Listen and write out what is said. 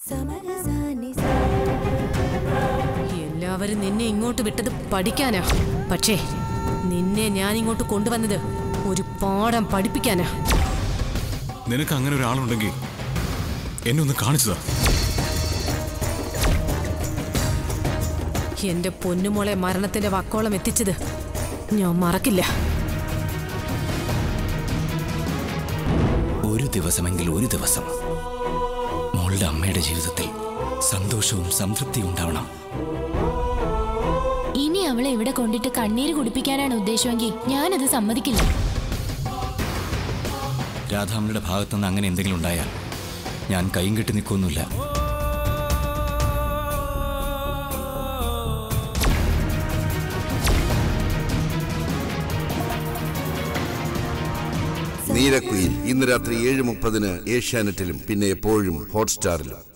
എല്ലാവരും നിന്നെ ഇങ്ങോട്ട് വിട്ടത് പഠിക്കാനാ പക്ഷേ നിന്നെ ഞാൻ ഇങ്ങോട്ട് കൊണ്ടുവന്നത് ഒരു പാഠം പഠിപ്പിക്കാനാ നിനക്ക് അങ്ങനെ ഒരാളുണ്ടെങ്കിൽ എന്നെ ഒന്ന് കാണിച്ചതാ എന്റെ പൊന്നുമോളെ മരണത്തിന്റെ വക്കോളം എത്തിച്ചത് ഞാൻ മറക്കില്ല ഒരു ദിവസമെങ്കിൽ ഒരു ദിവസം മോളുടെ അമ്മയുടെ ജീവിതത്തിൽ സന്തോഷവും സംതൃപ്തിയും ഉണ്ടാവണം ഇനി അവളെ ഇവിടെ കൊണ്ടിട്ട് കണ്ണീര് കുടിപ്പിക്കാനാണ് ഉദ്ദേശമെങ്കിൽ ഞാനത് സമ്മതിക്കില്ല രാധാമ്മയുടെ ഭാഗത്തുനിന്ന് അങ്ങനെ എന്തെങ്കിലും ഉണ്ടായാൽ ഞാൻ കൈയും കെട്ടി നിൽക്കൊന്നുമില്ല നീലക്കുയിൽ ഇന്ന് രാത്രി ഏഴ് മുപ്പതിന് ഏഷ്യാനെറ്റിലും പിന്നെ എപ്പോഴും ഹോട്ട്സ്റ്റാറിലും